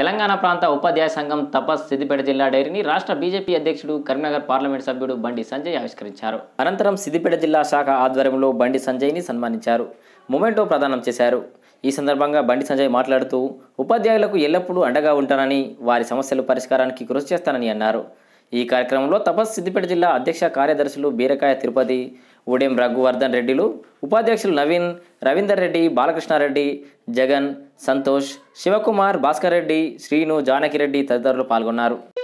తెలంగాణ ప్రాంత ఉపాధ్యాయ సంఘం తపస్ సిద్దిపేట జిల్లా డైరీని రాష్ట్ర బీజేపీ అధ్యక్షుడు కరీంనగర్ పార్లమెంట్ సభ్యుడు బండి సంజయ్ ఆవిష్కరించారు అనంతరం సిద్దిపేట జిల్లా శాఖ ఆధ్వర్యంలో బండి సంజయ్ని సన్మానించారు మొమెంటో ప్రదానం చేశారు ఈ సందర్భంగా బండి సంజయ్ మాట్లాడుతూ ఉపాధ్యాయులకు ఎల్లప్పుడూ అండగా ఉంటానని వారి సమస్యల పరిష్కారానికి కృషి చేస్తానని అన్నారు ఈ కార్యక్రమంలో తపస్ సిద్దిపేట జిల్లా అధ్యక్ష కార్యదర్శులు బీరకాయ తిరుపతి ఉడెం రఘువర్ధన్ రెడ్డిలు ఉపాధ్యక్షులు నవీన్ రవీందర్ రెడ్డి బాలకృష్ణారెడ్డి జగన్ సంతోష్ శివకుమార్ భాస్కర్ రెడ్డి శ్రీను జానకిరెడ్డి తదితరులు పాల్గొన్నారు